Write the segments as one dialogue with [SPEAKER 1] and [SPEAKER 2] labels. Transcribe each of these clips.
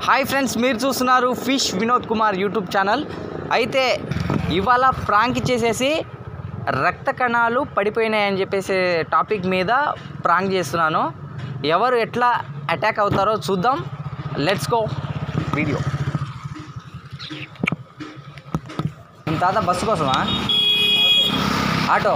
[SPEAKER 1] Hi friends మీరు చూస్తున్నారు fish Vinod Kumar YouTube channel అయితే ఇవాళ ప్రాంక్ చేసేసి రక్త కణాలు పడిపోయినాయని చెప్పేసి టాపిక్ మీద ప్రాంక్ చేస్తున్నాను ఎవరు ఎట్లా అటాక్ అవుతారో చూద్దాం లెట్స్ గో వీడియో తాత బస్సు కోసమా ఆటో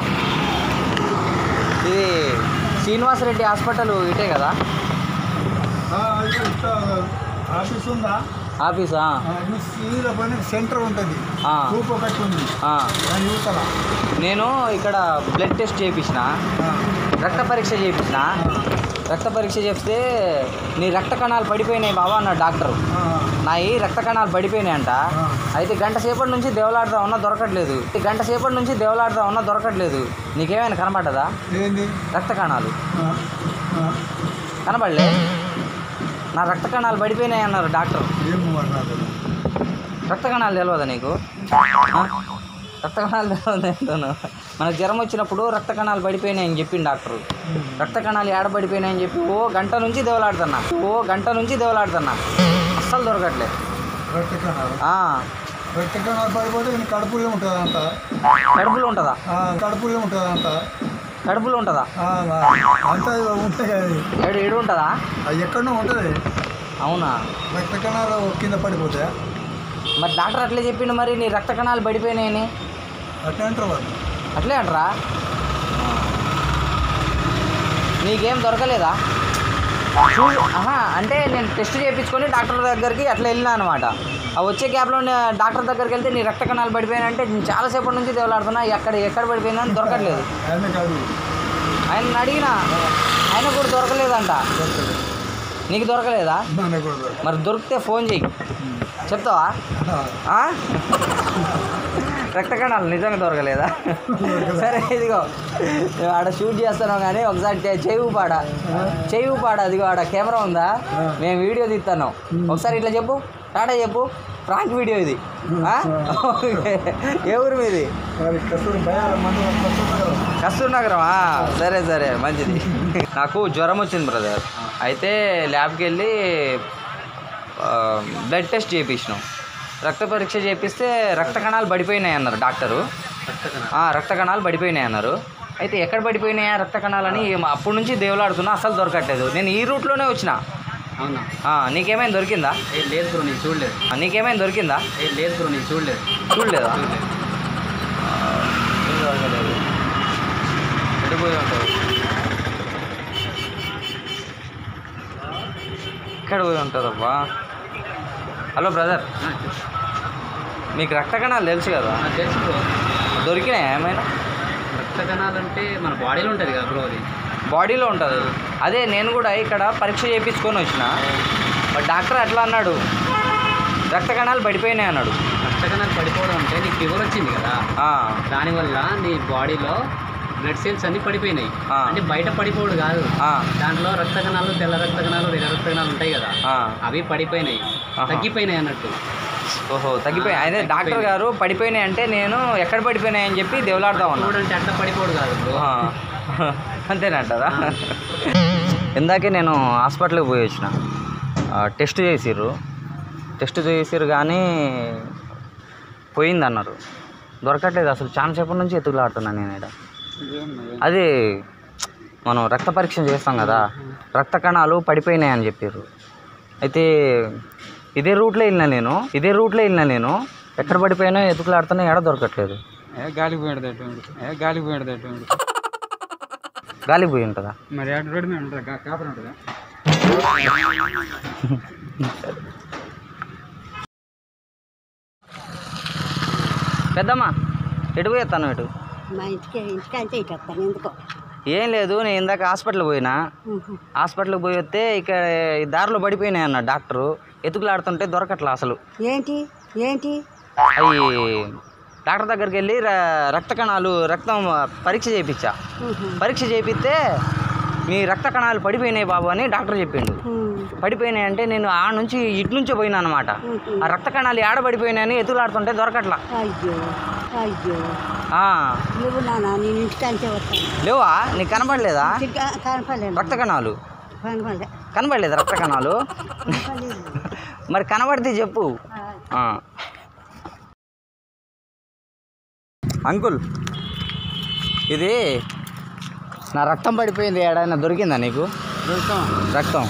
[SPEAKER 1] ఇది శ్రీనివాసరెడ్డి హాస్పిటల్ ఇటే కదా
[SPEAKER 2] ఆ, ఇది ఇట్లా ఆఫీస్ ఉందా
[SPEAKER 1] ఆఫీసా
[SPEAKER 2] ఆ, ఇది సీదా పైన సెంటర్ ఉంటుంది
[SPEAKER 1] ఆ.
[SPEAKER 2] రూప్ ఒకటి ఉంది
[SPEAKER 1] ఆ.
[SPEAKER 2] దాని యువతల
[SPEAKER 1] నేను ఇక్కడ బ్లడ్ టెస్ట్ చేయించిన
[SPEAKER 2] ఆ,
[SPEAKER 1] రక్త పరీక్ష చేయించిన రక్త పరీక్ష చేస్తే నీ రక్త కణాలు పడిపోయినాయి బాబా అన్న డాక్టర్
[SPEAKER 2] ఆ,
[SPEAKER 1] నాయి రక్త కణాలు పడిపోయినాయంట
[SPEAKER 2] ఆ.
[SPEAKER 1] అయితే గంట సేపటి నుంచి దేవలాడుతా ఉన్నా దొరకట్లేదు ఈ గంట సేపటి నుంచి దేవలాడుతా ఉన్నా దొరకట్లేదు నీకేమైనా కనబడ్డదా
[SPEAKER 2] ఏంది
[SPEAKER 1] రక్త కణాలు
[SPEAKER 2] ఆ, ఆ,
[SPEAKER 1] కనబడలే నా రక్త కణాలు పడిపోయినాయి అన్నారు డాక్టర్
[SPEAKER 2] ఏం మరి నాకు
[SPEAKER 1] రక్త కణాలు తెలియదా నీకు ఆ? రక్త కణాలు తెలియదు ఏంటోను మనకు జ్వరం వచ్చినప్పుడు రక్త కణాలు పడిపోయినాయి అని చెప్పింది డాక్టర్ రక్త కణాలు ఏడ పడిపోయినాయని చెప్పి ఓ గంట నుంచి దేవలాడుతున్నా ఓ గంట నుంచి దేవలాడుతున్నా అస్సలు దొరకట్లేదు
[SPEAKER 2] రక్త కణాలు
[SPEAKER 1] ఆ,
[SPEAKER 2] రక్త కణాలు పడిపోతే ఈయన కడుపులో ఉంటుంది అంత
[SPEAKER 1] కడుపులో ఉంటుందా
[SPEAKER 2] ఆ, కడుపులో ఉంటుంది అంత
[SPEAKER 1] కడుపులో ఉంటుందా
[SPEAKER 2] ఆ, ఆ, అంతా ఉంటాయి కదా అది.
[SPEAKER 1] ఏడు ఏడు ఉంటుందా
[SPEAKER 2] అది ఎక్కడో ఉంటుంది
[SPEAKER 1] అవునా
[SPEAKER 2] రక్త కణాలు కింద పడిపోతాయి
[SPEAKER 1] మరి డాక్టర్ అట్లే చెప్పిండు మరి నీ రక్త కణాలు పడిపోయినాయని
[SPEAKER 2] అట్లా అంటారు వాళ్ళు
[SPEAKER 1] అట్లే అంటరా నీకేం దొరకలేదా చూ ఆహా అంటే నేను టెస్ట్ చేయించుకొని డాక్టర్ దగ్గరికి అట్లా వెళ్ళినా అనమాట ఆ వచ్చే క్యాబ్లో డాక్టర్ దగ్గరికి వెళ్తే నీ రక్త కణాలు పడిపోయినంటే నేను చాలాసేపటి నుంచి దేవులాడుతున్నా ఎక్కడ ఎక్కడ పడిపోయినా అని దొరకట్లేదు
[SPEAKER 2] ఆయన కాదు
[SPEAKER 1] ఆయన అడిగినా ఆయన కూడా దొరకలేదంట
[SPEAKER 2] దొరకదు.
[SPEAKER 1] నీకు దొరకలేదా
[SPEAKER 2] మనకు కూడా దొరకదు.
[SPEAKER 1] మరి దొరికితే ఫోన్ చెయ్యి చెప్తావా
[SPEAKER 2] ఆ,
[SPEAKER 1] ఆ? రక్త కణాలు నిజంగా దొరకలేదా సరే ఇదిగో ఆడ షూట్ చేస్తున్నాం కానీ ఒకసారి చే- చేయి ఊపాడ చేయి ఊపాడ అదిగో ఆడ కెమెరా ఉందా మేము వీడియో తీస్తున్నాం ఒకసారి ఇట్లా చెప్పు టాటా చెప్పు ప్రాంక్ వీడియో ఇది ఆ? ఓకే. ఏ ఊరు మీది
[SPEAKER 2] మరి కస్తూరి భయాల మంది కస్తూరి కదా.
[SPEAKER 1] కస్తూర్ నగరమా సరే సరే మంచిది నాకు జ్వరం వచ్చింది బ్రదర్ అయితే ల్యాబ్కి వెళ్ళి ఆ, బ్లడ్ టెస్ట్ చేయించినాం రక్త పరీక్ష చేపిస్తే రక్త కణాలు పడిపోయినాయి అన్నారు డాక్టరు ఆ, రక్త కణాలు పడిపోయినాయి అన్నారు అయితే ఎక్కడ పడిపోయినాయా రక్త కణాలని ఏం- అప్పటి నుంచి దేవులాడుతున్నా అసలు దొరకట్లేదు నేను ఈ రూట్లోనే వచ్చిన
[SPEAKER 3] అవునా
[SPEAKER 1] ఆ, నీకేమైనా దొరికిందా
[SPEAKER 3] ఏ లేదు బ్రో నేను చూడలేదు
[SPEAKER 1] ఆ, నీకేమైనా దొరికిందా
[SPEAKER 3] ఏ లేదు బ్రో నేను చూడలేదు
[SPEAKER 1] చూడలేదా
[SPEAKER 3] చూడలేదు.
[SPEAKER 1] ఏం దొరకలేదు ఎడిపోయి ఉంటుంది ఎక్కడ పోయి ఉంటుందబ్బా హలో బ్రదర్
[SPEAKER 3] ఆ, చెప్పు.
[SPEAKER 1] మీకు రక్త కణాలు తెలుసు కదా
[SPEAKER 3] ఆ, తెలుసు బ్రో
[SPEAKER 1] దొరికినాయి ఏమైనా
[SPEAKER 3] రక్త కణాలు అంటే మన బాడీలో ఉంటుంది కదా బ్రో అది
[SPEAKER 1] బాడీలో ఉంటుంది అదే నేను కూడా ఇక్కడ పరీక్ష చేయించుకొని వచ్చిన మరి డాక్టర్ అట్లా అన్నాడు రక్త కణాలు పడిపోయినాయి అన్నాడు
[SPEAKER 3] రక్త కణాలు పడిపోవడం అంటే నీకు ఫీవర్ వచ్చింది కదా
[SPEAKER 1] ఆ,
[SPEAKER 3] దానివల్ల నీ బాడీలో బ్లడ్ సెల్స్ అన్ని పడిపోయినాయి
[SPEAKER 1] ఆ.
[SPEAKER 3] అంటే బయట పడిపోవడం కాదు
[SPEAKER 1] ఆ,
[SPEAKER 3] దాంట్లో రక్త కణాలు తెల్ల రక్త కణాలు ఎర్ర రక్త కణాలు ఉంటాయి కదా
[SPEAKER 1] ఆ.
[SPEAKER 3] అవి పడిపోయినాయి
[SPEAKER 1] ఆహా.
[SPEAKER 3] తగ్గిపోయినాయి అన్నట్టు
[SPEAKER 1] ఓహో తగ్గిపోయి అదే డాక్టర్ గారు పడిపోయినాయి అంటే నేను ఎక్కడ పడిపోయినాయి అని చెప్పి దేవులాడుతా ఉన్నా
[SPEAKER 3] చూడంటే అట్లా పడిపోవడం కాదు బ్రో
[SPEAKER 1] ఆ, అంతేనంటారా ఇందాకే నేను హాస్పిటల్కి పోయి వచ్చిన ఆ, టెస్ట్ చేసిర్రు టెస్ట్ చేసిర్రు కానీ పోయింది అన్నారు దొరకట్లేదు అసలు చాలా సేపటి నుంచి ఎత్తుకులాడుతున్నాను నేను ఇక్కడ అది మనం రక్త పరీక్ష చేస్తాం కదా రక్త కణాలు పడిపోయినాయి అని చెప్పారు అయితే ఇదే రూట్లో వెళ్ళినా నేను ఇదే రూట్లో వెళ్ళినా నేను ఎక్కడ పడిపోయినా ఎత్తుకులాడుతున్నా ఎడ దొరకట్లేదు
[SPEAKER 4] ఏ గాలికి పోయాడు అటువంటి ఏ గాలికి పోయాడు అటువంటి
[SPEAKER 1] గాలికి పోయి ఉంటుందా
[SPEAKER 4] మరి అటు రోడ్డు మీద ఉంటుంది కాపర్ ఉంటుందా
[SPEAKER 1] పెద్దమ్మా ఎటు పోయేస్తాను ఎటు
[SPEAKER 5] మా ఇంటికి ఇంటికి అంతే ఇటు వస్తాను ఎందుకో
[SPEAKER 1] ఏం లేదు నేను ఇందాక హాస్పిటల్కి పోయినా
[SPEAKER 5] ఉహు.
[SPEAKER 1] హాస్పిటల్కి పోయి వస్తే ఇక్కడ ఈ దారిలో పడిపోయినాయి అన్న డాక్టరు ఎతుకులాడుతుంటే దొరకట్లా అసలు
[SPEAKER 5] ఏంటి ఏంటి
[SPEAKER 1] అవి డాక్టర్ దగ్గరికి వెళ్ళి ర- రక్త కణాలు రక్తం పరీక్ష చేయించా
[SPEAKER 5] ఉహు.
[SPEAKER 1] పరీక్ష చేపిస్తే మీ రక్త కణాలు పడిపోయినాయి బాబు అని డాక్టర్ చెప్పిండు
[SPEAKER 5] ఉమ్.
[SPEAKER 1] పడిపోయినాయి అంటే నేను ఆ నుంచి ఇటు నుంచే పోయినా అనమాట
[SPEAKER 5] ఉహు.
[SPEAKER 1] ఆ రక్త కణాలు ఏడ పడిపోయినాయని ఎతుకులాడుతుంటే దొరకట్లా
[SPEAKER 5] అయ్యో అయ్యో
[SPEAKER 1] ఆ,
[SPEAKER 5] నువ్వు నాన్న నేను ఇంటికి అంతే వస్తాను
[SPEAKER 1] లేవా నీకు కనపడలేదా
[SPEAKER 5] ఇంటికి కనపడలేదు
[SPEAKER 1] రక్త కణాలు
[SPEAKER 5] కనపడలే
[SPEAKER 1] కనబడలేదు రక్త కణాలు మరి కనబడితే చెప్పు ఆ. అంకుల్ ఇది నా రక్తం పడిపోయింది ఏడైనా దొరికిందా నీకు రక్తం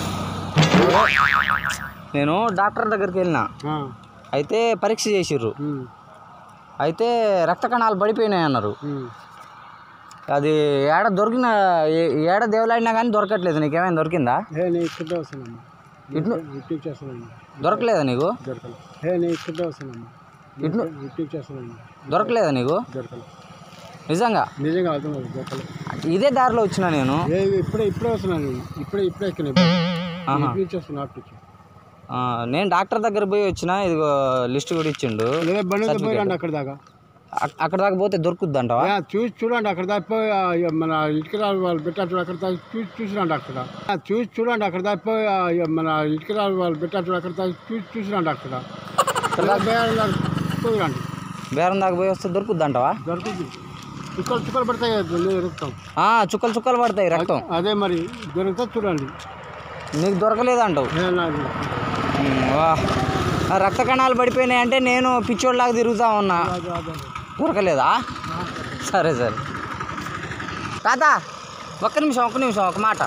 [SPEAKER 1] నేను డాక్టర్ దగ్గరికి వెళ్ళిన అయితే పరీక్ష చేసిర్రు అయితే రక్త కణాలు పడిపోయినాయి అన్నారు అది ఏడ దొరికిన ఏ- ఏడ దేవులాడినా కానీ దొరకట్లేదు నీకేమైనా దొరికిందా
[SPEAKER 2] నేను ఇక్కడే వస్తున్నాను
[SPEAKER 1] ఇట్లు
[SPEAKER 2] యూట్యూబ్ చేస్తున్నాను
[SPEAKER 1] దొరకలేదా నీకు
[SPEAKER 2] దొరకలేదు నేను ఇక్కడే వస్తున్నాను
[SPEAKER 1] ఇట్లు
[SPEAKER 2] యూట్యూబ్ చేస్తున్నాను
[SPEAKER 1] దొరకలేదా నీకు
[SPEAKER 2] దొరకలేదు
[SPEAKER 1] నిజంగా
[SPEAKER 2] నిజంగా అర్థం కాదు దొరకలేదు
[SPEAKER 1] ఇదే దారిలో వచ్చిన నేను
[SPEAKER 2] ఏ ఇప్పుడే ఇప్పుడే వస్తున్నాను ఇప్పుడే ఇప్పుడే ఎక్కిన
[SPEAKER 1] ఆహా.
[SPEAKER 2] యూట్యూబ్ చేస్తున్నాను అటు నుంచి
[SPEAKER 1] ఆ, నేను డాక్టర్ దగ్గర పోయి వచ్చిన ఇదిగో లిస్ట్ కూడా ఇచ్చిండు
[SPEAKER 2] లేదా బండి మీద పోయి
[SPEAKER 1] Certificate.
[SPEAKER 2] రండి అక్కడ దాకా
[SPEAKER 1] అక్- అక్కడ దాకా పోతే దొరుకుద్ది అంటావా
[SPEAKER 2] ఆ, చూసి చూడండి అక్కడ దాకా పోయి ఆ, ఇక మన ఇటుక రాళ్ళు వాళ్ళు పెట్టారు అక్కడ దాకా చూసి చూసి రండి అక్కడ ఆ, చూసి చూడండి అక్కడ దాకా పోయి ఆ, ఇక మన ఇటుక రాళ్ళు వాళ్ళు పెట్టారు అక్కడ దాకా చూసి చూసి రండి అక్కడ లేదా బేరం దాకా పోయి రండి
[SPEAKER 1] బేరం దాకా పోయి వస్తే దొరుకుద్ది అంటావా
[SPEAKER 2] దొరుకుతుంది చుక్కలు చుక్కలు పడతాయి కదా నీళ్ళు రక్తం
[SPEAKER 1] ఆ, చుక్కలు చుక్కలు పడతాయి రక్తం
[SPEAKER 2] అదే మరి దొరికితే చూడండి
[SPEAKER 1] నీకు దొరకలేదు అంటావు
[SPEAKER 2] ఏ నాకు
[SPEAKER 1] ఉమ్, వా ఆ రక్త కణాలు పడిపోయినాయి అంటే నేను పిచ్చోళ్ళలాగా తిరుగుతా ఉన్నా
[SPEAKER 2] అది అదే
[SPEAKER 1] దొరకలేదా సరే సరే తాత ఒక్క నిమిషం ఒక్క నిమిషం ఒక మాట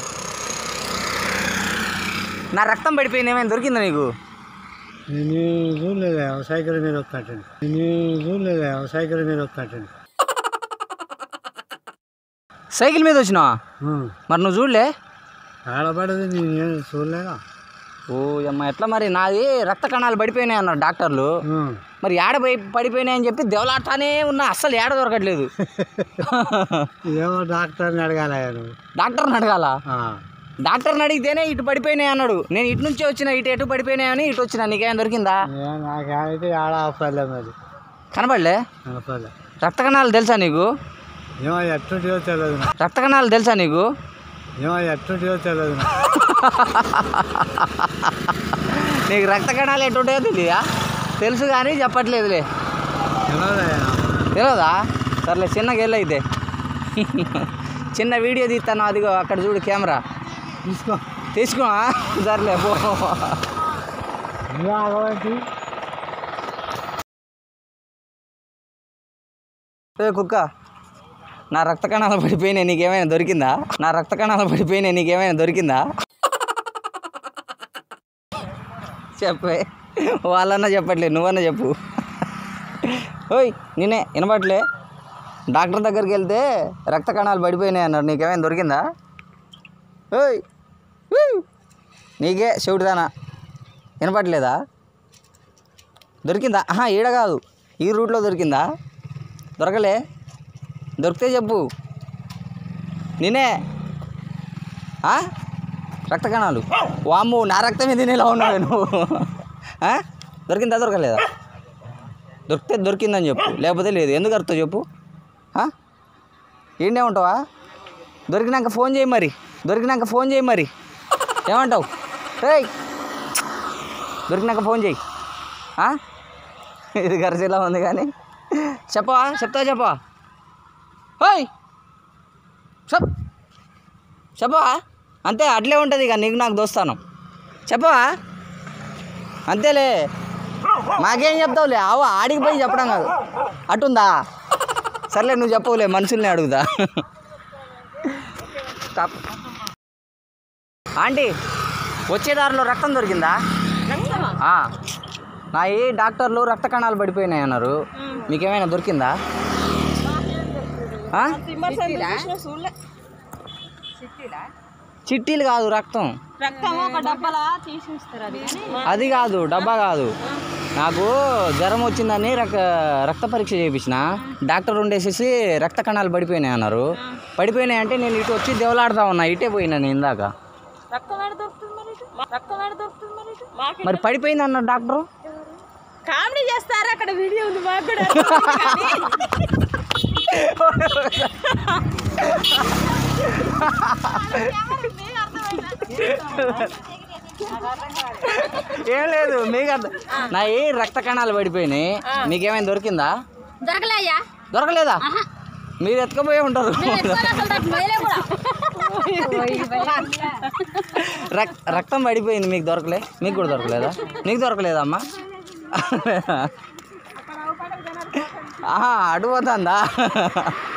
[SPEAKER 1] నా రక్తం పడిపోయింది ఏమైనా దొరికిందా నీకు
[SPEAKER 2] నేను చూడలేదు సైకిల్ మీద వస్తాంటండి నేను చూడలేదు సైకిల్ మీద వస్తాంటండి
[SPEAKER 1] సైకిల్ మీద వచ్చినావా మరి నువ్వు చూడలే
[SPEAKER 2] ఆడబడదు నేను చూడలేదా
[SPEAKER 1] ఓ అమ్మ ఎట్లా మరి నాది రక్త కణాలు పడిపోయినాయి అన్నారు డాక్టర్లు మరి ఏడ పోయి పడిపోయినాయి అని చెప్పి దెవలాడుతానే ఉన్నా అస్సలు ఏడ దొరకట్లేదు
[SPEAKER 2] ఏమో డాక్టర్ని అడగాలి నువ్వు
[SPEAKER 1] డాక్టర్ని అడగాల
[SPEAKER 2] ఆ.
[SPEAKER 1] డాక్టర్ని అడిగితేనే ఇటు పడిపోయినాయి అన్నాడు నేను ఇటు నుంచే వచ్చిన ఇటు ఎటు పడిపోయినాయి అని ఇటు వచ్చిన నీకేం దొరికిందా
[SPEAKER 2] ఏ నాకు అయితే ఆడ అవసరం మరి
[SPEAKER 1] కనపడలే
[SPEAKER 2] అవసరం
[SPEAKER 1] రక్త కణాలు తెలుసా నీకు
[SPEAKER 2] ఏమో ఎట్టుంటియో తెలియదు నాకు.
[SPEAKER 1] రక్త కణాలు తెలుసా నీకు
[SPEAKER 2] ఏమో ఎట్టుంటియో తెలియదు నాకు.
[SPEAKER 1] నీకు రక్త కణాలు ఎటుంటాయో తెలియదా తెలుసు కానీ చెప్పట్లేదులే
[SPEAKER 2] తెలియదా
[SPEAKER 1] తెలియదా సర్లే చిన్నగా వెళ్ళి అయితే చిన్న వీడియో తీస్తాను అదిగో అక్కడ చూడు కెమెరా
[SPEAKER 2] తీసుకో
[SPEAKER 1] తీసుకో సర్లే పో
[SPEAKER 2] నువ్వు ఆగవేంటి
[SPEAKER 1] ఏ కుక్క నా రక్త కణాలు పడిపోయినాయి నీకేమైనా దొరికిందా నా రక్త కణాలు పడిపోయినాయి నీకేమైనా దొరికిందా చెప్పే వాళ్ళన్నా చెప్పట్లే నువ్వన్నా చెప్పు ఓయ్ నేనే వినపట్లే డాక్టర్ దగ్గరికి వెళ్తే రక్త కణాలు పడిపోయినాయి అన్నారు నీకేమైనా దొరికిందా ఓయ్ ఊ! నీకే చెవిటిదానా వినపట్లేదా దొరికిందా ఆహా ఈడ కాదు ఈ రూట్లో దొరికిందా దొరకలే దొరికితే చెప్పు నేనే ఆ? రక్త కణాలు వామ్ము నా రక్తమే తినేలా ఉన్నాడు నువ్వు ఆ? దొరికిందా దొరకలేదా దొరికితే దొరికిందని చెప్పు లేకపోతే లేదు ఎందుకు అర్థం చెప్పు ఆ? ఏండే ఉంటావా దొరికినాక ఫోన్ చేయి మరి దొరికినాక ఫోన్ చేయి మరి ఏమంటావు ఏయ్ దొరికినాక ఫోన్ చేయి ఆ? ఇది గరిసేలా ఉంది కానీ చెప్పవా చెప్తావా చెప్పవా ఓయ్ చెప్ చెప్పవా అంతే అట్లే ఉంటుంది ఇక నీకు నాకు దోస్తాను చెప్పవా అంతేలే మాకేం చెప్తావులే అవ ఆడికి పోయి చెప్పడం కాదు అటుందా సర్లే నువ్వు చెప్పవులే మనుషుల్ని అడుగుదా స్టాప్ ఆంటీ వచ్చే దారిలో రక్తం దొరికిందా ఆ. నా ఈ డాక్టర్లు రక్త కణాలు పడిపోయినాయి అన్నారు మీకేమైనా దొరికిందా ఆ? చిట్టీలు కాదు రక్తం
[SPEAKER 6] రక్తం ఒక డబ్బాలా తీసి ఇస్తారు అది
[SPEAKER 1] అది కాదు డబ్బా కాదు నాకు జ్వరం వచ్చిందని రక్త రక్త పరీక్ష చేయించిన డాక్టర్ ఉండేసేసి రక్త కణాలు పడిపోయినాయి అన్నారు పడిపోయినాయి అంటే నేను ఇటు వచ్చి దేవలాడుతా ఉన్నా ఇటే పోయినా నేను ఇందాక
[SPEAKER 6] రక్తం ఎడ దొరుకుతుంది మరి ఇటు? రక్తం ఎడ దొరుకుతుంది మరి ఇటు? మాకు
[SPEAKER 1] మరి పడిపోయింది అన్నారు డాక్టరు
[SPEAKER 6] కామెడీ చేస్తారు అక్కడ వీడియో ఉంది మాకు కూడా
[SPEAKER 1] ఏం లేదు మీకు అర్థం నా ఏ రక్త కణాలు పడిపోయినాయి మీకేమైనా దొరికిందా
[SPEAKER 6] దొరకలేయ్యా
[SPEAKER 1] దొరకలేదా మీరు ఎత్తుకపోయి ఉంటారు
[SPEAKER 6] అసలు నాకు భయలే కూడా
[SPEAKER 1] రక్ రక్తం పడిపోయింది మీకు దొరకలే మీకు కూడా దొరకలేదా మీకు దొరకలేదా అమ్మా ఆహా, అటు పోతుందా